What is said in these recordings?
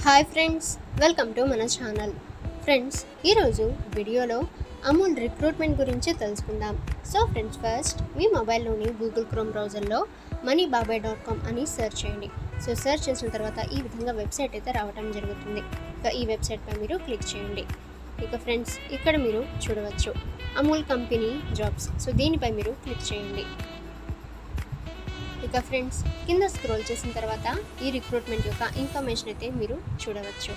hi friends welcome to మన channel friends ఈరోజు వీడియోలో అమూల్ రిక్రూట్మెంట్ గురించి తెలుసుకుందాం సో ఫ్రెండ్స్ ఫస్ట్ మీ మొబైల్లోని గూగుల్ క్రోమ్ బ్రౌజర్లో మనీ బాబాయ్ డాట్ కామ్ అని సెర్చ్ చేయండి సో సెర్చ్ చేసిన తర్వాత ఈ విధంగా వెబ్సైట్ అయితే రావడం జరుగుతుంది ఇక ఈ వెబ్సైట్పై మీరు క్లిక్ చేయండి ఇక ఫ్రెండ్స్ ఇక్కడ మీరు చూడవచ్చు అమూల్ కంపెనీ జాబ్స్ సో దీనిపై మీరు క్లిక్ చేయండి ఇక ఫ్రెండ్స్ కింద స్క్రోల్ చేసిన తర్వాత ఈ రిక్రూట్మెంట్ యొక్క ఇన్ఫర్మేషన్ అయితే మీరు చూడవచ్చు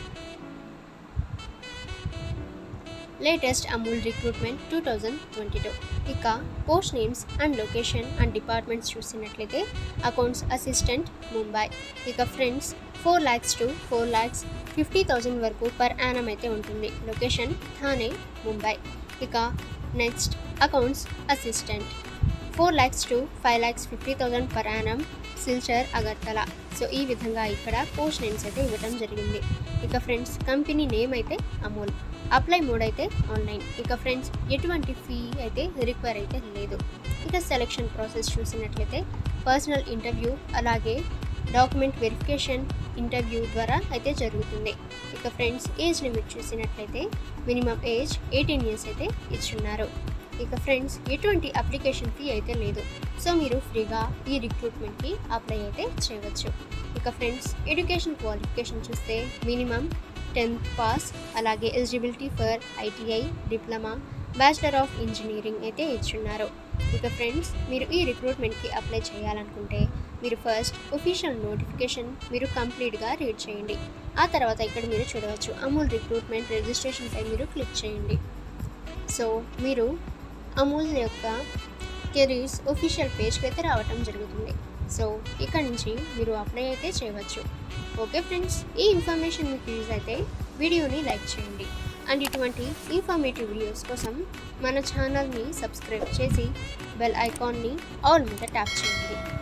latest Amul recruitment two thousand twenty two ఇక post names and location and departments చూసినట్లయితే అకౌంట్స్ అసిస్టెంట్ ముంబై ఇక friends four lakhs to four lakhs fifty thousand వరకు పర్ యానం అయితే ఉంటుంది లొకేషన్ థానే ముంబై ఇక next accounts assistant four lakhs to five lakhs fifty thousand per annum Silchar Agartala so ఈ విధంగా ఇక్కడ పోస్ట్ నేమ్స్ అయితే ఇవ్వడం జరిగింది ఇక ఫ్రెండ్స్ కంపెనీ నేమ్ అయితే అమూల్ అప్లై మోడ్ అయితే ఆన్లైన్ ఇక ఫ్రెండ్స్ ఎటువంటి ఫీ అయితే రిక్వైర్ అయితే లేదు ఇక సెలెక్షన్ ప్రాసెస్ చూసినట్లయితే పర్సనల్ ఇంటర్వ్యూ అలాగే డాక్యుమెంట్ వెరిఫికేషన్ ఇంటర్వ్యూ ద్వారా అయితే జరుగుతుంది ఇక ఫ్రెండ్స్ ఏజ్ లిమిట్ చూసినట్లయితే మినిమం ఏజ్ ఎయిటీన్ ఇయర్స్ అయితే ఇచ్చున్నారు ఇక ఫ్రెండ్స్ ఎటువంటి అప్లికేషన్ ఫీ అయితే లేదు సో మీరు ఫ్రీగా ఈ రిక్రూట్మెంట్కి అప్లై అయితే చేయవచ్చు ఇక ఫ్రెండ్స్ ఎడ్యుకేషన్ క్వాలిఫికేషన్ చూస్తే మినిమం టెన్త్ పాస్ అలాగే eligibility for ITI diploma bachelor of engineering అయితే ఇచ్చున్నారు ఇక ఫ్రెండ్స్ మీరు ఈ రిక్రూట్మెంట్కి అప్లై చేయాలనుకుంటే మీరు ఫస్ట్ ఒఫీషియల్ నోటిఫికేషన్ మీరు కంప్లీట్గా రీడ్ చేయండి ఆ తర్వాత ఇక్కడ మీరు చూడవచ్చు అమూల్ రిక్రూట్మెంట్ రిజిస్ట్రేషన్పై మీరు క్లిక్ చేయండి సో మీరు అమూల్ యొక్క కెరీర్స్ ఒఫీషియల్ పేజ్కి అయితే రావటం జరుగుతుంది సో ఇక్కడ నుంచి మీరు అప్లై అయితే చేయవచ్చు ఓకే ఫ్రెండ్స్ ఈ ఇన్ఫర్మేషన్ మీకు యూజ్ అయితే వీడియోని లైక్ చేయండి అండ్ ఇటువంటి ఇన్ఫర్మేటివ్ వీడియోస్ కోసం మన ఛానల్ని సబ్స్క్రైబ్ చేసి బెల్ ఐకాన్ని ఆల్ మీద ట్యాప్ చేయండి